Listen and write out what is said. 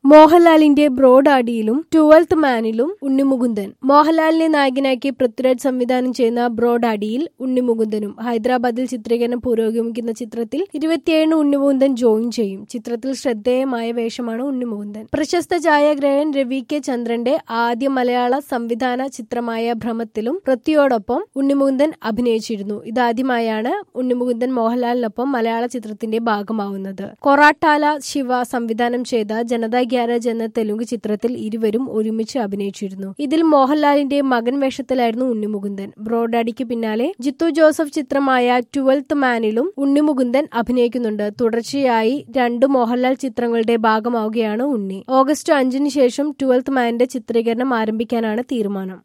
മോഹൻലാലിന്റെ ബ്രോഡാഡിയിലും ട്വൽത്ത് മാനിലും ഉണ്ണിമുകുന്ദൻ മോഹൻലാലിനെ നായകനാക്കി പൃഥ്വിരാജ് സംവിധാനം ചെയ്യുന്ന ബ്രോഡാഡിയിൽ ഉണ്ണിമുകുന്ദനും ഹൈദരാബാദിൽ ചിത്രീകരണം പുരോഗമിക്കുന്ന ചിത്രത്തിൽ ഇരുപത്തിയേഴിന് ഉണ്ണിമുകുന്ദൻ ജോയിൻ ചെയ്യും ചിത്രത്തിൽ ശ്രദ്ധേയമായ വേഷമാണ് ഉണ്ണിമുകുന്ദൻ പ്രശസ്ത ഛായാഗ്രഹൻ രവി കെ ചന്ദ്രന്റെ ആദ്യ മലയാള സംവിധാന ചിത്രമായ ഭ്രമത്തിലും പൃഥ്വിയോടൊപ്പം ഉണ്ണിമുകുന്ദൻ അഭിനയിച്ചിരുന്നു ഇതാദ്യമായാണ് ഉണ്ണിമുകുന്ദൻ മോഹൻലാലിനൊപ്പം മലയാള ചിത്രത്തിന്റെ ഭാഗമാവുന്നത് കൊറാട്ടാല ശിവ സംവിധാനം ചെയ്ത ജനതാ ഗ്യാരേജ് എന്ന തെലുങ്ക് ചിത്രത്തിൽ ഇരുവരും ഒരുമിച്ച് അഭിനയിച്ചിരുന്നു ഇതിൽ മോഹൻലാലിന്റെ മകൻ വേഷത്തിലായിരുന്നു ഉണ്ണിമുകുന്ദൻ ബ്രോഡാഡിക്ക് പിന്നാലെ ജിത്തു ജോസഫ് ചിത്രമായ ട്വൽത്ത് മാനിലും ഉണ്ണിമുകുന്ദൻ അഭിനയിക്കുന്നുണ്ട് തുടർച്ചയായി രണ്ട് മോഹൻലാൽ ചിത്രങ്ങളുടെ ഭാഗമാവുകയാണ് ഉണ്ണി ഓഗസ്റ്റ് അഞ്ചിന് ശേഷം ട്വൽത്ത് മാനിന്റെ ചിത്രീകരണം ആരംഭിക്കാനാണ് തീരുമാനം